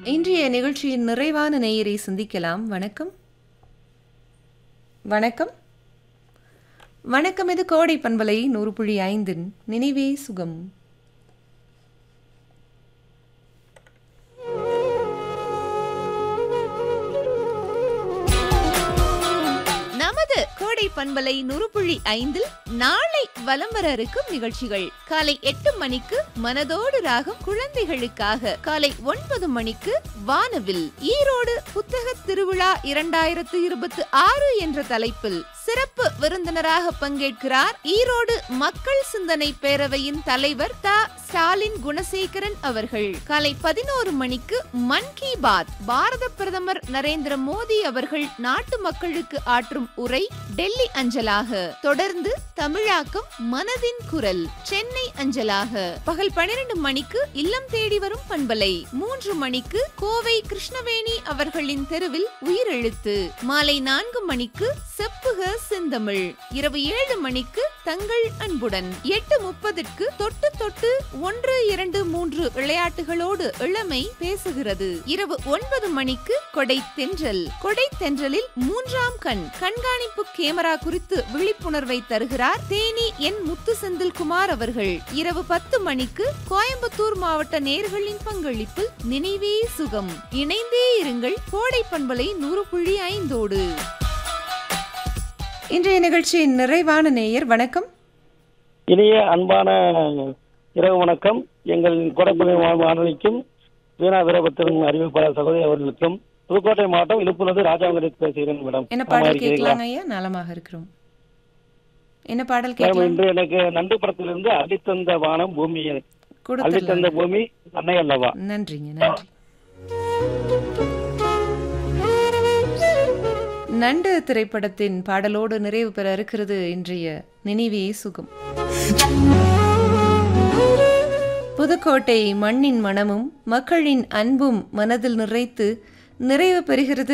இன்றைய நிகழ்ச்சியின் நிறைவான நேயரை சந்திக்கலாம் வணக்கம் வணக்கம் வணக்கம் இது கோடை பண்பலை நூறு புள்ளி ஐந்தின் நினைவே சுகம் நமது கோடை பண்பலை நூறு புள்ளி ஐந்தில் நாளை வலம் வர இருக்கும் நிகழ்ச்சிகள் காலை எட்டு மணிக்கு மனதோடு ராகம் குழந்தைகளுக்காக காலை ஒன்பது மணிக்கு வானவில் ஈரோடு புத்தக திருவிழா இரண்டாயிரத்து இருபத்தி ஆறு என்ற தலைப்பில் சிறப்பு விருந்தினராக பங்கேற்கிறார் ஈரோடு மக்கள் சிந்தனை பேரவையின் தலைவர் த ஸ்டாலின் குணசேகரன் அவர்கள் காலை பதினோரு மணிக்கு மன் கி பாத் பாரத பிரதமர் நரேந்திர மோடி அவர்கள் நாட்டு மக்களுக்கு ஆற்றும் உரை டெல்லி அஞ்சலாக தொடர்ந்து தமிழாக்கம் மனதின் குரல் சென்னை அஞ்சலாக பகல் பன்னிரண்டு மணிக்கு இல்லம் தேடி வரும் பண்பலை மூன்று மணிக்கு கோவை கிருஷ்ணவேணி அவர்களின் தெருவில் உயிரெழுத்து மாலை நான்கு மணிக்கு செப்புக செந்தமிழ் இரவு ஏழு மணிக்கு தங்கள் அன்புடன் எட்டு முப்பதுக்கு தொட்டு தொட்டு ஒன்று இரண்டு மூன்று விளையாட்டுகளோடு இளமை பேசுகிறது இரவு ஒன்பது மணிக்கு கொடை தென்றல் கொடை தென்றலில் மூன்றாம் கண் கண்காணிப்பு கேமரா குறித்து விழிப்புணர்வை தருகிறார் தேனி என் முத்து செந்தில்குமார் அவர்கள் இரவு பத்து மணிக்கு கோயம்புத்தூர் மாவட்ட நேர்களின் பங்களிப்பில் நினைவே சுகம் இணைந்தே இருங்கள் கோடை பண்பலை நூறு புள்ளி ஐந்தோடு இன்றைய நிகழ்ச்சியின் நிறைவான நேயர் வணக்கம் இனிய அன்பான இரவு வணக்கம் எங்கள் கொடைப்பள்ளி வானொலிக்கும் வீணா வீரபத்திரன் அறிவிப்பாளர் சகோதரி அவர்களுக்கும் புதுக்கோட்டை மாவட்டம் இழுப்புலது ராஜாங்கரேத் பேசுகிறேன் மேடம் என்ன நலமா பாடல் இருக்கிறீர்களா? கேட்கலாங்க ஐயா நலமாக இருக்கிறோம் என்ன பாடல் மேடம், கேட்கலாம் இன்று எனக்கு நண்டு படத்திலிருந்து அள்ளித்தந்த வானம் பூமி கொடுத்துடலாம் அள்ளித்தந்த பூமி அன்னை அல்லவா நன்றிங்க நன்றி நண்டு திரைப்படத்தின் பாடலோடு நிறைவு பெற இருக்கிறது இன்றைய நினைவே சுகம் புதுக்கோட்டை மண்ணின் மனமும் மக்களின் அன்பும் மனதில் நிறைத்து நிறைவு பெறுகிறது